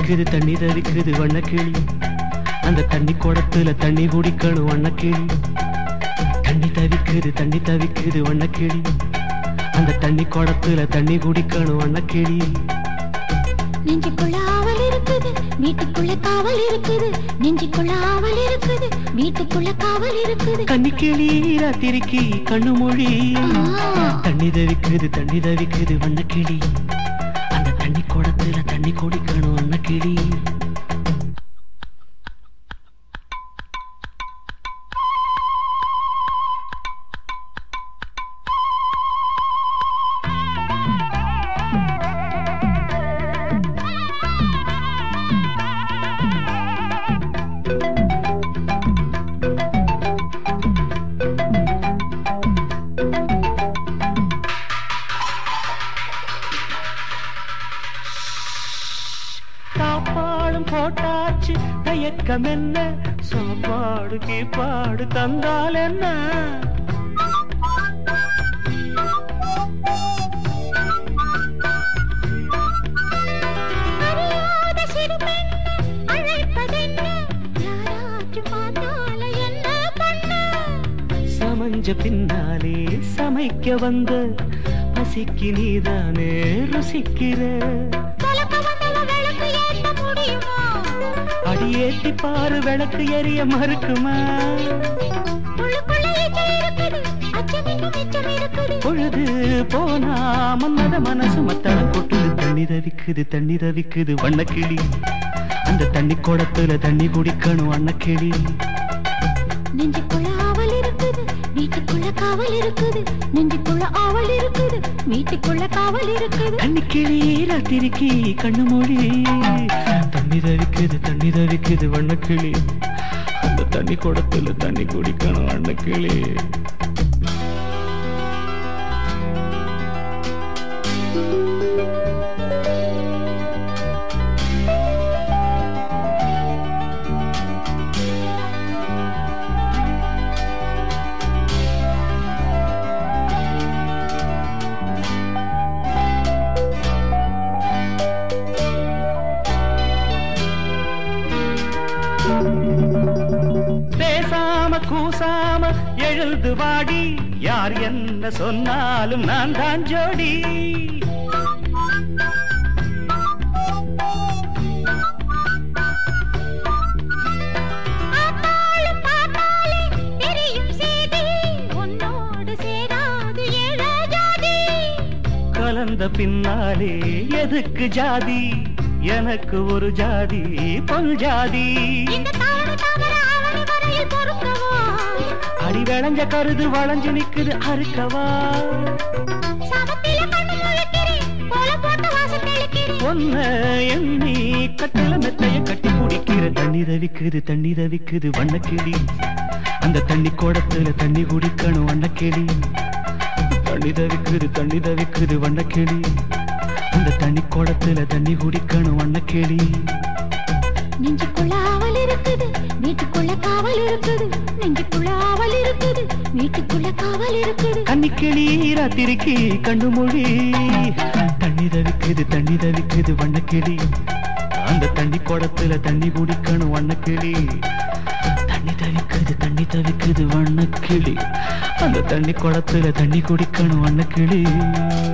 தவிக்குது தண்ணி தவிக்குது வண்ணக்கிளி அந்த தண்ணி குடத்துல தண்ணி குடிக்கணும் வண்ணக்கிளி தண்ணி தவிக்குது தண்ணி தவிக்குது வண்ணக்கிளி அந்த தண்ணி குடத்துல தண்ணி குடிக்கணும் வண்ணக்கிளி நெஞ்சுக்குள்ள ஆவல் இருக்குது வீட்டுக்குள்ள காவல் இருக்குது நெஞ்சுக்குள்ள ஆவல் இருக்குது வீட்டுக்குள்ள காவல் இருக்குது கன்னிக்கிளி ராத்திரிக்கு கண்ணு மொழி ஆ. தண்ணி தவிக்குது தண்ணி தவிக்குது வண்ணக்கிளி அந்த தண்ணி குடத்துல தண்ணி குடிக்கணும் வண்ணக்கிளி சாப்பாடும் போட்டாச்சு தயக்கம் என்ன சாப்பாடு கீப்பாடு தந்தால் என்ன அறியாத சிறு பெண்ணு அழைப்பதென்ன யாராச்சும் பார்த்தால என்ன பண்ண சமஞ்ச பின்னாலே சமைக்க வந்த பசிக்கு நீதானே ருசிக்கிற தொலைக்க வந்தவ விளக்கு ஏத்த முடியுமா அடியேத்தி பாரு விளக்கு எரிய மறுக்குமா உள்ளுக்குள்ள ஈச்சல் இருக்குது அச்சம் இன்னும் மிச்சம் இருக்குது பொழுது போனா மன்னத மனசு மத்தளம் கொட்டுது தண்ணி தவிக்குது தண்ணி தவிக்குது வண்ணக்கிளி அந்த தண்ணி குடத்துல தண்ணி குடிக்கணும் வண்ணக்கிளி நெஞ்சுக்குள்ள ஆவல் இருக்குது வீட்டுக்குள்ள காவல் இருக்குது நெஞ்சுக்குள்ள ஆவல் இருக்குது வீட்டுக்குள்ள காவல் இருக்குது தண்ணி கிளி ராத்திரிக்கு கண்ணு மொழி தண்ணி தவிக்குது தண்ணி தவிக்குது வண்ணக்கிளி அந்த தண்ணி குடத்துல தண்ணி குடிக்கணும் வண்ணக்கிளி பேசாம கூசாம எழுந்து வாடி யார் என்ன சொன்னாலும் நான் தான் ஜோடி பார்த்தாலும் பார்த்தாலே தெரியும் செய்தி உன்னோடு சேராது ஏழ ஜாதி கலந்த பின்னாலே எதுக்கு ஜாதி எனக்கு ஒரு ஜாதி பொன் ஜாதி இந்த தாவணி தாமர ஆவணி வரையில் பொறுக்கவா அடி விளைஞ்ச கருது வளைஞ்சு நிக்குது அறுக்கவா சமத்தில கண்ணு முழிக்கிறேன் கோல போட்டு வாசம் தெளிக்கிறேன் ஒன்ன எண்ணி கட்டில மெத்தைய கட்டி குடிக்கிற தண்ணி தவிக்குது தண்ணி தவிக்குது வண்ணக்கிளி அந்த தண்ணி குடத்துல தண்ணி குடிக்கணும் வண்ணக்கிளி தண்ணி தவிக்குது தண்ணி தவிக்குது வண்ணக்கிளி அந்த தண்ணி குடத்துல தண்ணி குடிக்கணும் வண்ணக்கிளி நெஞ்சுக்குள்ள ஆவல் இருக்குது வீட்டுக்குள்ள காவல் இருக்குது நெஞ்சுக்குள்ள ஆவல் இருக்குது வீட்டுக்குள்ள காவல் இருக்குது கன்னிக்கிளி ராத்திரிக்கு கண்ணு மொழி தண்ணி தவிக்குது தண்ணி தவிக்குது வண்ணக்கிளி அந்த தண்ணி குடத்துல தண்ணி குடிக்கணும் வண்ணக்கிளி தண்ணி தவிக்குது தண்ணி தவிக்குது வண்ணக்கிளி அந்த தண்ணி குடத்துல தண்ணி குடிக்கணும் வண்ணக்கிளி